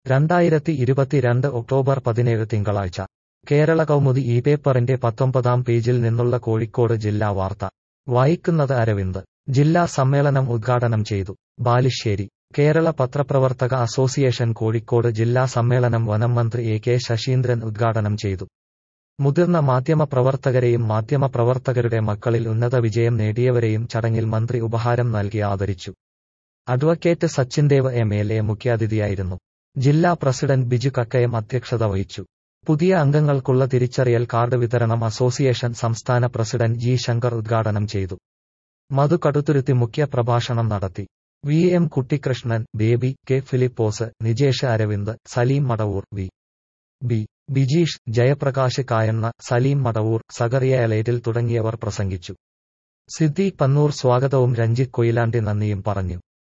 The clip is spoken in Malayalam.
രണ്ടായിരത്തി ഇരുപത്തിരണ്ട് ഒക്ടോബർ പതിനേഴ് തിങ്കളാഴ്ച കേരള കൗമുദി ഈ പേപ്പറിന്റെ പത്തൊമ്പതാം പേജിൽ നിന്നുള്ള കോഴിക്കോട് ജില്ലാ വാർത്ത വായിക്കുന്നത് അരവിന്ദ് ജില്ലാ സമ്മേളനം ഉദ്ഘാടനം ചെയ്തു ബാലുശ്ശേരി കേരള പത്രപ്രവർത്തക അസോസിയേഷൻ കോഴിക്കോട് ജില്ലാ സമ്മേളനം വനം മന്ത്രി എ കെ ശശീന്ദ്രൻ ഉദ്ഘാടനം ചെയ്തു മുതിർന്ന മാധ്യമപ്രവർത്തകരെയും മാധ്യമപ്രവർത്തകരുടെ മക്കളിൽ ഉന്നത വിജയം നേടിയവരെയും ചടങ്ങിൽ മന്ത്രി ഉപഹാരം നൽകി ആദരിച്ചു advocate Sachindev M L A മുഖ്യാതിഥിയായിരുന്നു ജില്ലാ പ്രസിഡന്റ് ബിജു കക്കയം അധ്യക്ഷത വഹിച്ചു പുതിയ അംഗങ്ങൾക്കുള്ള തിരിച്ചറിയൽ കാർഡ് വിതരണം അസോസിയേഷൻ സംസ്ഥാന പ്രസിഡന്റ് ജി ശങ്കർ ഉദ്ഘാടനം ചെയ്തു മധു കടുത്തുരുത്തി മുഖ്യ പ്രഭാഷണം നടത്തി V M Kuttikrishnan Baby K Philipose Nijesh Aravind Saleem Madavoor V B Bijeesh Jayaprakash Kayanna Saleem Madavoor Zacharia Elettil തുടങ്ങിയവർ പ്രസംഗിച്ചു സിദ്ദീഖ് പന്നൂർ സ്വാഗതവും രഞ്ജിത്ത് കൊയിലാണ്ടി നന്ദിയും പറഞ്ഞു